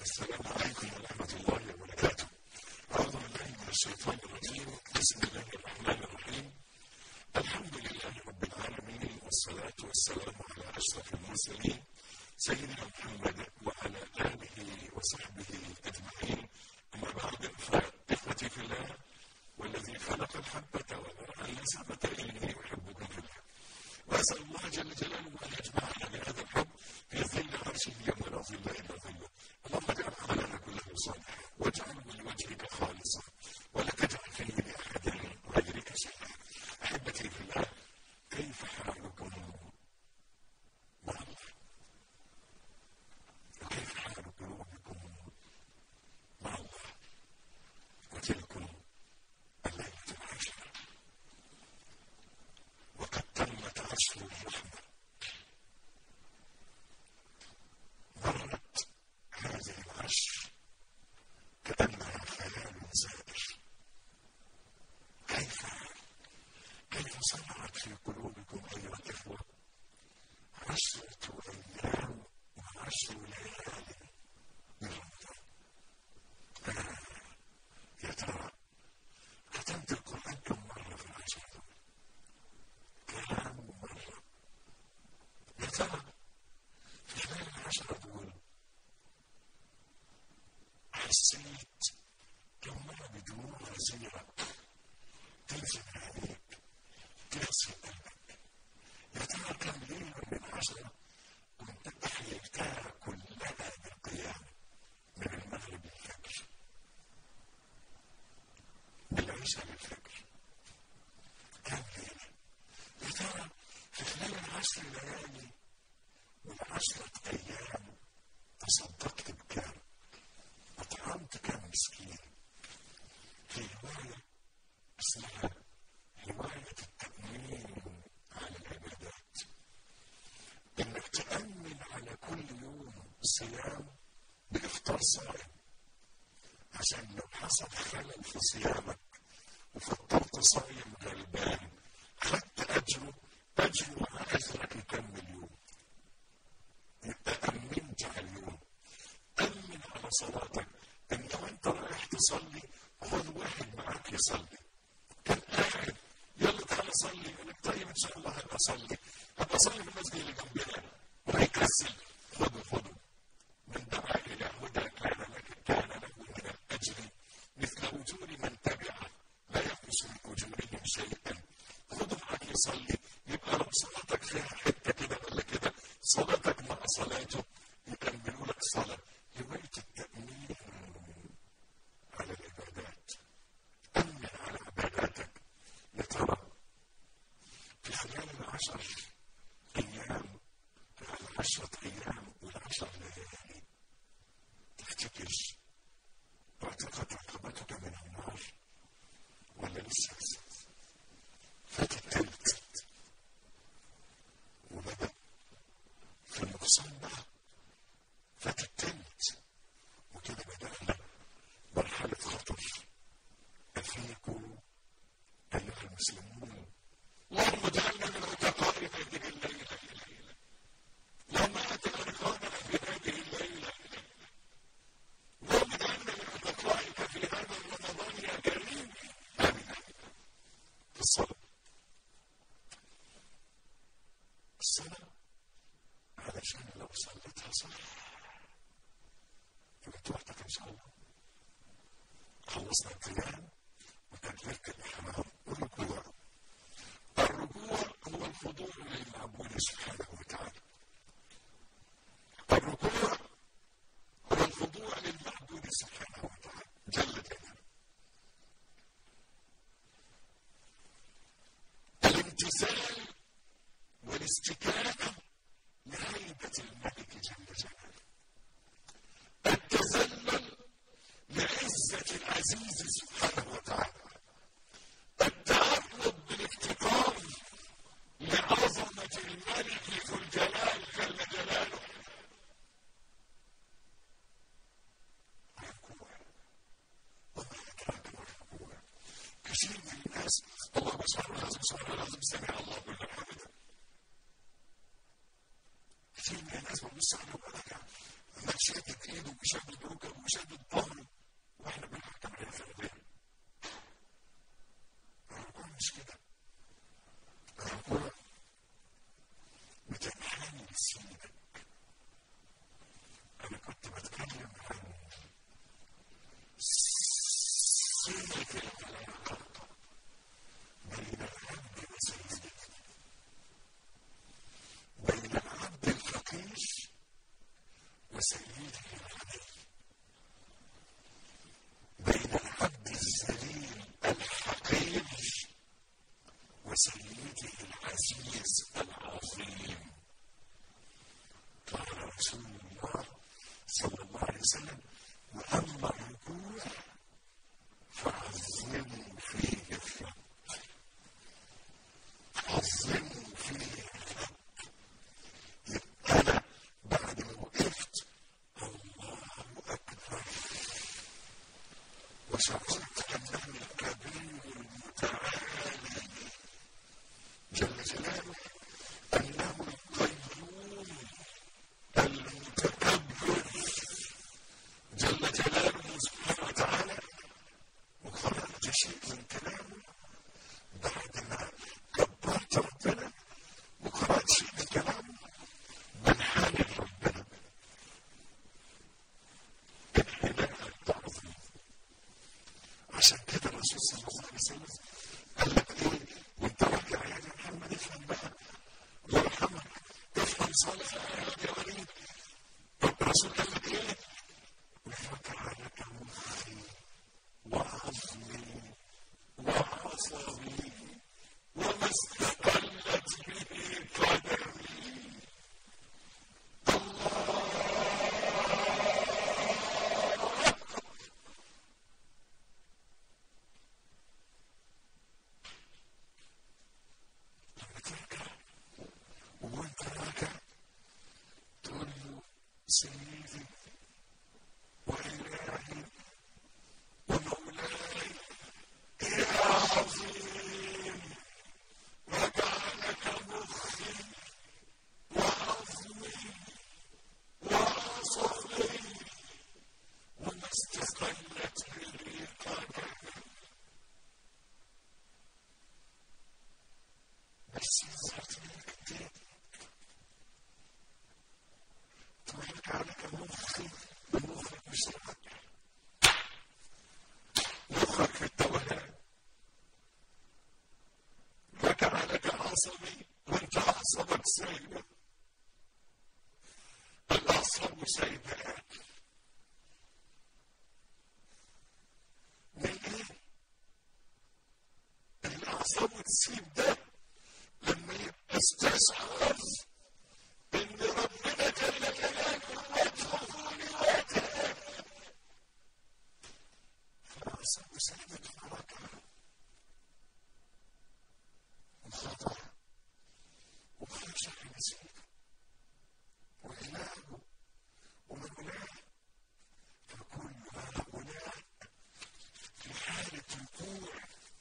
السلام عليكم ورحمة الله وبركاته. أعوذ بالله من الشيطان الرجيم، بسم الله الرحمن الرحيم. الحمد لله رب العالمين والصلاة والسلام على أشرف المرسلين سيدنا محمد وعلى آله وصحبه أجمعين. أما بعد فإخوتي في الله والذي خلق الحبة وبرأ النسمة إني أحبكم في الله. وأسأل الله جل جلاله أن يجمعنا بهذا الحب في ظل عرشه يوم لا ظل إلا ظله. اللهم اجعل عملنا كله صالحا واجعله لوجهك خالصا ولا تجعل فيه لأحد غيرك شيئا. أحبتي في الله كيف حالكم مع الله؟ وكيف حال قلوبكم مع الله؟ وتلكم الليلة العاشرة وقد تمت عشر الرحمة مرت هذه العشر كأنها خيال زائر كيف كيف صنعت في قلوبكم أيها الإخوة عشرة أيام وعشر ليال من رمضان آه، يا ترى ختمت القرآن كم مرة في العشر دول؟ كم مرة؟ يا ترى في خلال العشرة دول حسيت كم مرة بدموع غزيرة تنزل عليك تغسل قلبك يا ترى كم ليلة من عشرة كنت أحييتها كلها بالقيام من المغرب للفجر بالعشاء للفجر كم ليلة يا ترى في خلال العشر ليالي والعشرة أيام تصدقت بكام أطعمت كم مسكين في رواية اسمها رواية التأمين على العبادات إنك تأمن على كل يوم صيام بإفطار صائم عشان لو حصل خلل في صيامك وفطرت صايم غلبان خدت أجره أجره مع أجرك يكمل يوم يبقى أمنت على اليوم أمن على صلاتك أنت وأنت رايح تصلي خذ واحد معاك يصلي كان قاعد يلا تعالى صلي يقول لك طيب إن شاء الله هبقى أصلي هبقى أصلي في المسجد اللي جنبنا وهيكسل خده خده من دعا إلى هدى كان لك كان له من الأجر مثل أجور من تبعه لا ينقص من أجورهم شيئا خده معاك يصلي يبقى لو صلاتك فيها حتة كده ولا كده صلاتك مع صلاته يكملوا لك صلاة رواية التأمين على العبادات أمن على عباداتك يا ترى في خلال العشر أيام العشرة أيام والعشر ليالي تفتكر اعتقد عقبتك من النار ولا لسه فات التلت وبدأ في النقصان بقى فات التلت وكده بدأنا مرحلة خطر أفيكم أيها المسلمون اللهم اجعلنا من عتقاء هذه الليلة الليلة اللهم اعتق رقابنا في هذه الليلة اللهم اجعلنا من عتقائك في هذا رمضان يا كريم آمين في الصلاة الصلاة علشان لو صليتها صح جبت وقتك إن شاء الله خلصنا القيام وتكبيرة الإحرام والركوع الركوع هو الخضوع للمعبود سبحانه وتعالى الركوع هو الخضوع للمعبود سبحانه وتعالى جل جلاله الامتثال والاستكانة لهيبة الملك جل جلاله التذلل لعزة العزيز سبحانه وتعالى التعرض بالافتقار لعظمة الملك ذو الجلال جل جلاله الركوع وما أدراك ما الركوع كثير من الناس الله سبحانه وتعالى سبحانه وتعالى سمع الله لمن حمده كثير من الناس ببص على الملائكة عمال شادد ايده وشادد ركبه شادد ظهره واحنا بنحكم عليه في الغير الركوع مش كده الركوع بتنحني لسيدك انا كنت بتكلم عن سيرة العلاقة بين العبد وسيده بين العبد الفقير وسيده الغني بين العبد الذليل الحقير وسيده العزيز العظيم قال رسول الله صلى الله عليه وسلم واما الركوع فعظموا فيه الرب عظموا فيه الرب يبقى انا بعد ما وقفت الله اكبر وشعرت انه الكبير المتعالي جل جلاله انه القيوم المتكبر جل جلاله سبحانه وتعالى وخرجت شيء من كلامه بعد ما كبرت ربنا وقرأت شيء من كلامه بنحان ربنا انحناء التعظيم عشان كده الرسول صلى الله عليه وسلم قال لك ايه وانت راجع يا محمد افهم بقى الله يرحمك افهم صالح يا وليد طب الرسول قال لك ايه؟ وفتح لك مخي وعظمي وعصبي وما استقلت به قدمي لما ترجع وانت راجع تقول له سيدي وإلهي ومولاي يا عظيم وجعلك مخي وعظمي وعصبي وما استقلت به قدمي بس يظهر منك الدين ويجعلك مخي ومخك مش راجع مخك في التوهان وجعلك عصبي وانت اعصابك سايبه الاعصاب سايبه من ايه؟ الاعصاب تسيب ده لما يبقى استشعر ان ربنا جل جلاله وجهه لوجهه فالاعصاب سايبه الركعه وخضع وخشع لنسيبه وإلهه ومولاه فكل هؤلاء في حالة ركوع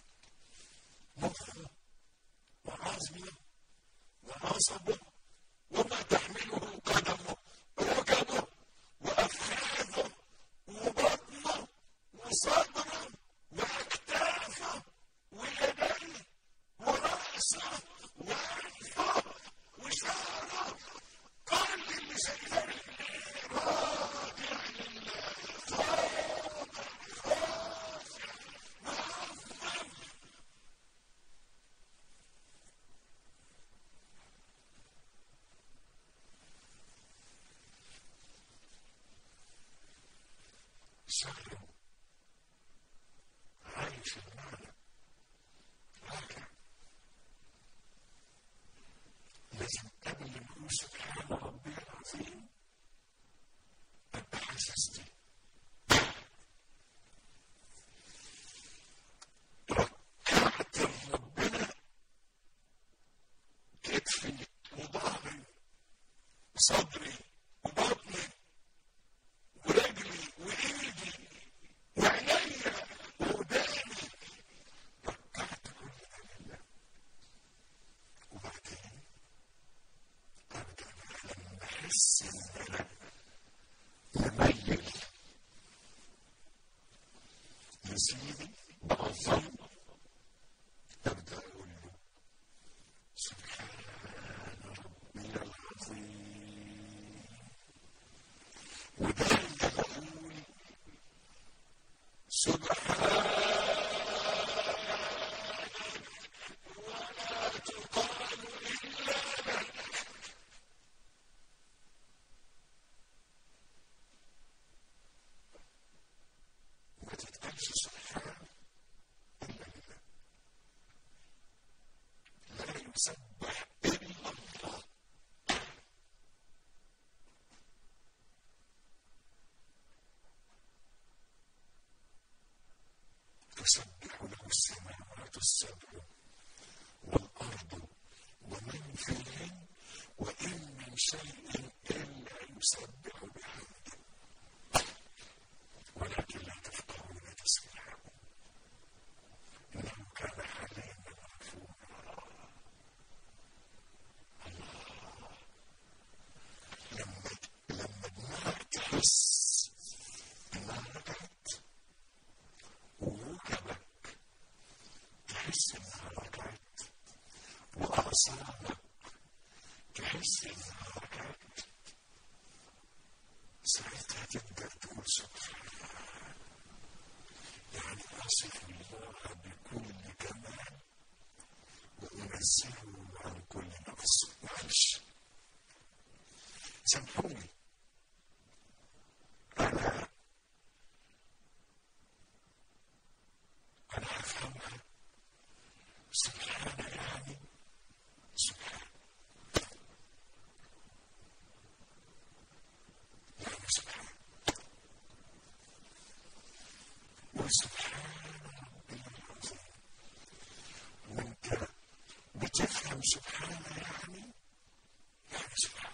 مخه وعظمه وعصبه وما تحمله قدمه ركبه وأفخاذه وبطنه وصدره وأكتافه ويديه ورأسه وأنفه وشعره كل اللي شايفه راجع لله خاضع خاشع معظم شعره عايش المعنى راجع لازم قبل ما نقول سبحان ربي العظيم ابقى حاسس دي ركعت ربنا كتفي وظهري صدري وبطني ورجلي وايدي وعينيا ووداني ركعت كل ده لله وبعدين ارجع بقى لما احس ان انا مميل سيدي بعظم ابدا اقول له سبحان ربي العظيم ودايما اقول سبحان ولا تقال الا لك ما تتقالش سبحان الا لله لا يسبح الا الله تسبح له السماوات السبع والارض ومن فيهن وان من شيء الا يسبح بحمده ولكن لا تفقهون تسبيحهم انه كان حليما غفورا الله لما لما دماغك تحس انها رجعت وركبك تحس انها ركعت واعصابك تحس انها ركعت ساعتها تقدر تقول سبحان يعني اصف الله بكل كمال وانزهه عن كل نقص معلش سامحوني انا أنا هفهمها سبحان يعني سبحان يعني سبحان وسبحان ربي العظيم وانت بتفهم سبحان يعني يعني سبحان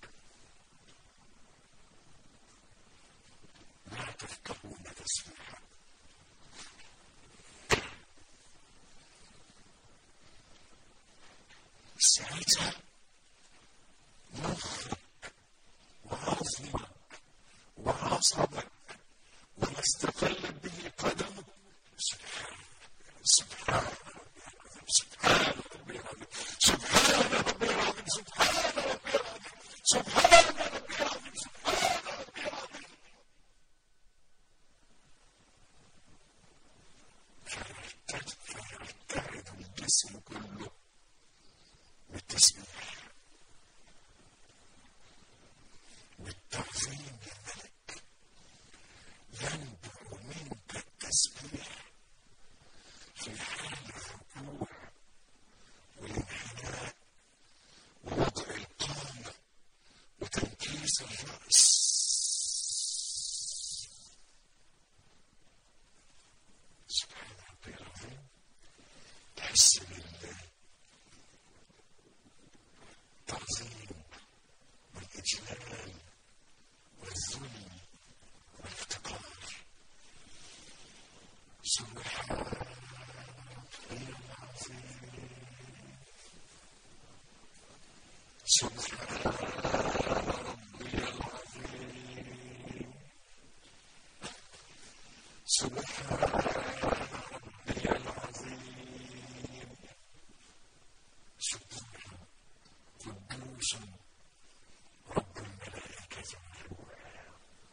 لا تفقهون تسبيحا ساعتها مخك وعظمك وعصبك وما استقلت به قدمك سبحان سبحان سبحان ربي العظيم سبحان ربي العظيم سبحان ربي العظيم سبحان ربي العظيم سبحان ربي العظيم فيرتعد الجسم كله بالتسبيح بالتعظيم للملك ينبع منك التسبيح في حال الركوع والانحناء ووضع القامة وتنكيس الرأس سبحان ربي العظيم تحس بالله التعظيم والإجلال والذل والافتقار سبحان ربي العظيم سبحان ربي العظيم سبحان ربي العظيم سبحان قدوس رب الملائكة والروح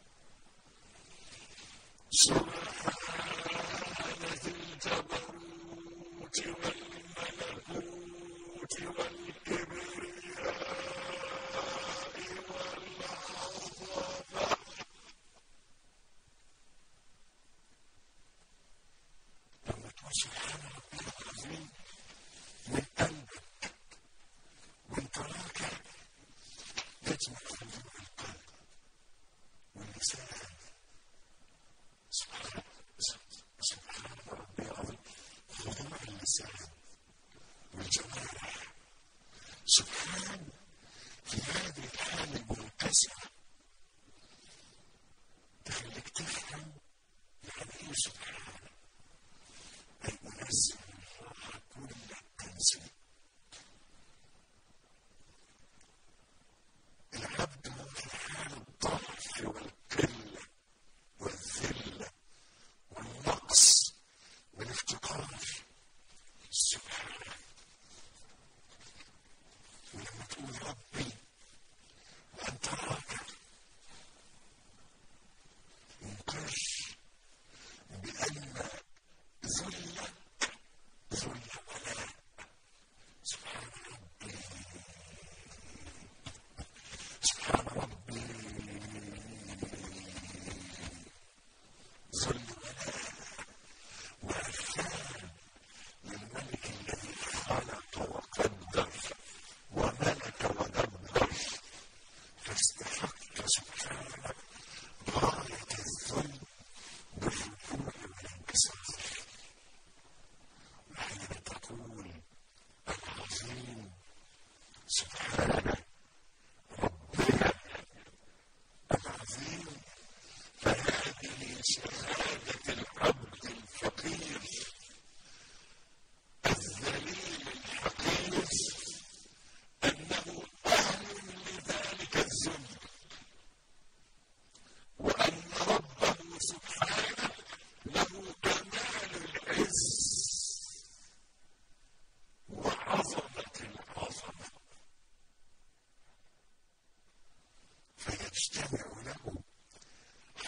سبحان ذي الجبروت والملكوت والكبرياء والعظمة لما تقول سبحان ربي العظيم من قلبك وانت راكع تجمع خضوع القلب واللسان سبحان سبحان ربي العظيم خضوع اللسان والجوارح سبحان في هذه الحالة المنتزعة تخليك تفهم يعني ايه سبحان أي أنزل الله كل التنزيل العبد هو في حال الضعف والقلة والذلة والنقص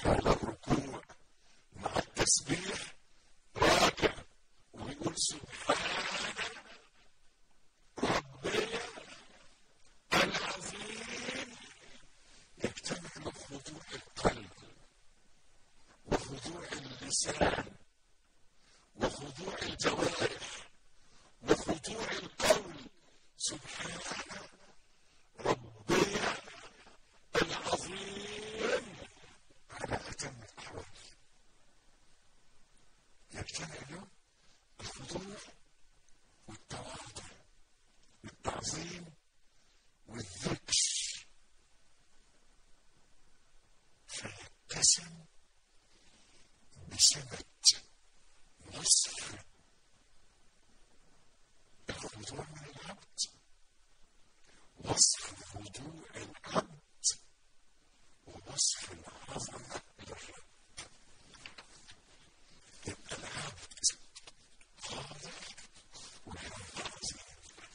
حال الركوع مع التسبيح راكع ويقول سبحان ربي العظيم يجتمع له خضوع القلب وخضوع اللسان وخضوع الجوارح وخضوع القول سبحان ربي العظيم على أتم الأحوال يجتمع له الخضوع والتواضع والتعظيم والذكر فيتسم بسمة نصف الخضوع من العبد وصف خضوع العبد ووصف العظمة للرب يبقى العبد خاضع والرب عظيم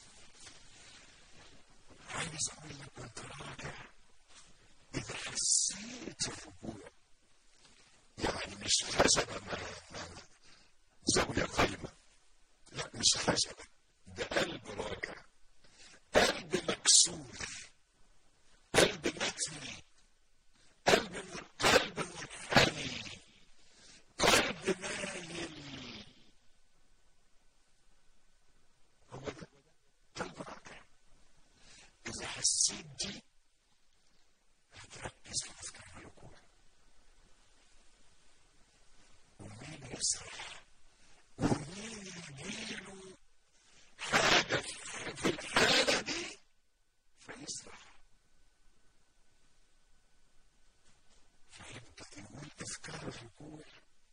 عايز اقول لك وانت راجع اذا حسيت الركوع يعني مش خشبه ما ما- زاويه قايمه لا مش خشبه ده قلب راجع قلب مكسور قلب متني قلب من قلب منحني قلب مايل هو ده قلب راجع إذا حسيت دي هتركز في أذكار الركوع ومين يسرح ومين يجيله حاجة في الحالة دي فيسرح فيبقى تقول أذكار الركوع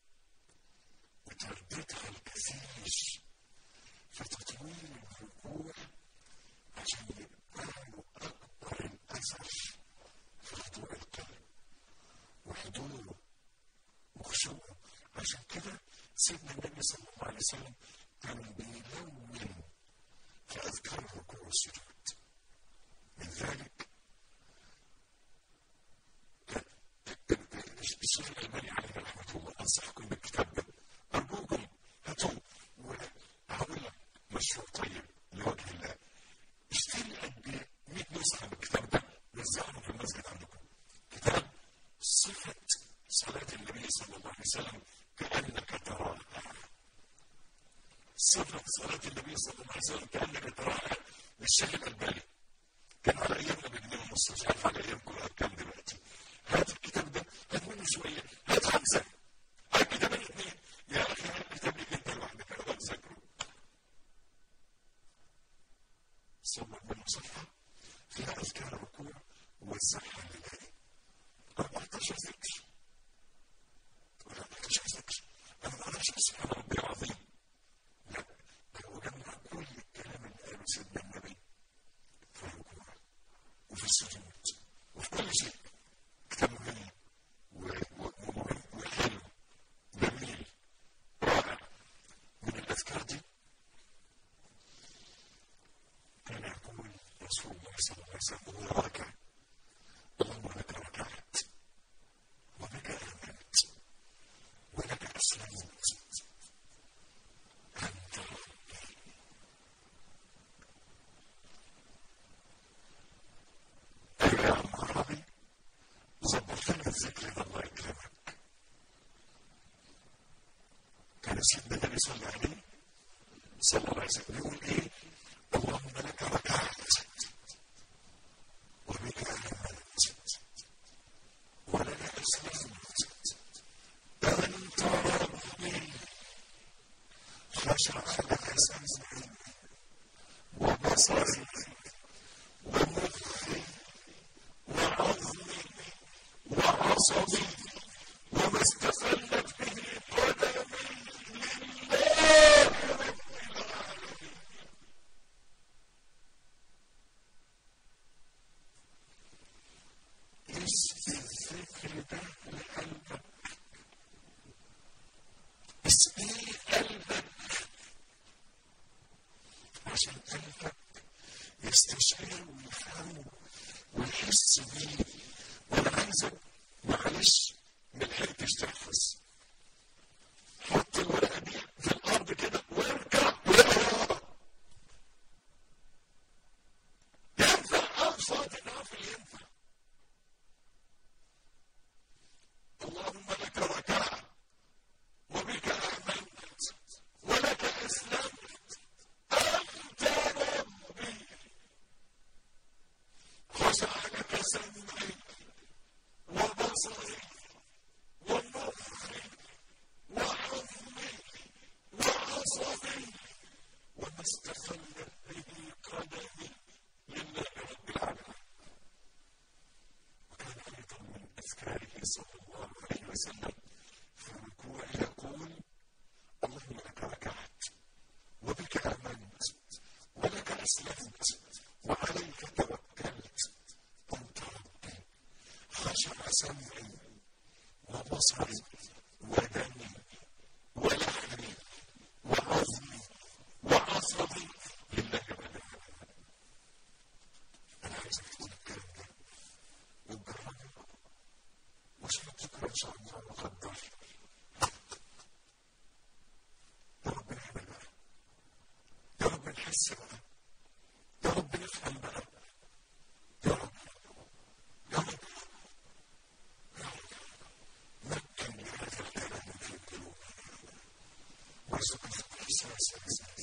وترددها الكثير فتطويل الركوع عشان يبقى له أكبر الأثر في خضوع القلب وحضوره وخشوعه عشان كده سيدنا النبي صلى الله عليه وسلم كان بيلون في أذكار الركوع والسجود من ذلك الشيخ الألباني عليه رحمة الله أنصحكم بالكتاب ده أرجوكم هاتوه وهقول لك مشروع طيب لوجه الله اشتري قد 100 نسخة من الكتاب ده وزعهم في المسجد عندكم كتاب صفة صلاة النبي صلى الله عليه وسلم كأنك تراها صفة صلاة النبي صلى الله عليه وسلم كأنك تراها للشيخ الألباني كان على أيامنا بجنيه ونص مش عارف على أيامكم كام دلوقتي هات الكتاب ده هات منه شوية هات خمسة هات كتابين اثنين يا أخي هات كتاب ليك أنت لوحدك أنا بذاكره صور منه صفحة فيها أذكار الركوع ووزعها لله 14 ذكر 14 ذكر أنا ما أعرفش سبحان ربي العظيم لا هو جمع كل الكلام اللي قاله سيدنا النبي في الركوع وفي السجود وفي كل شيء كتاب مهم و- و- ومهم وحلو جميل رائع من الأذكار دي كان يقول رسول الله صلى الله عليه وسلم وهو راكع اللهم لك ركعت وبك آمنت ولك أسلمت أنت ربي أيوة يا عم عربي ظبط لنا الذكر ده الله يكرمك كان سيدنا النبي صلى الله عليه صلى الله عليه وسلم يقول ايه اللهم لك ركعت وبك آمنت ولك أسلمت أنت ربي خشع لك سمعي وبصري ومخي وعظمي وعصبي وما استفلت به قدمي لله رب العالمين ما لحقتش تحفظ حط الورقه دي في الارض كده واركع ولا ينفع ابسط النافل ينفع اللهم لك ركعت وبك امنت ولك اسلمت انت ربي خشع لك سمعي وبصري ومخي وعظمي وعصبي وما استخلت به قدمي لله رب العالمين وكان ايضا من اذكاره صلى الله عليه وسلم في الركوع يقول اللهم لك ركعت وبك امنت ولك اسلمت وعليك توكلت انت ربي خشع سمعي وبصري ودمي ولحمي وعظمي وعصبي لله رب العالمين انا عايزك تقول الكلام ده وتجربه وشوف بكره ان شاء الله وقدر يا رب نعمل بقى يا رب نحس بقى يا رب نفهم بقى يا رب يا رب يا رب مكن لهذا الكلام في القلوب وارزقنا احساسا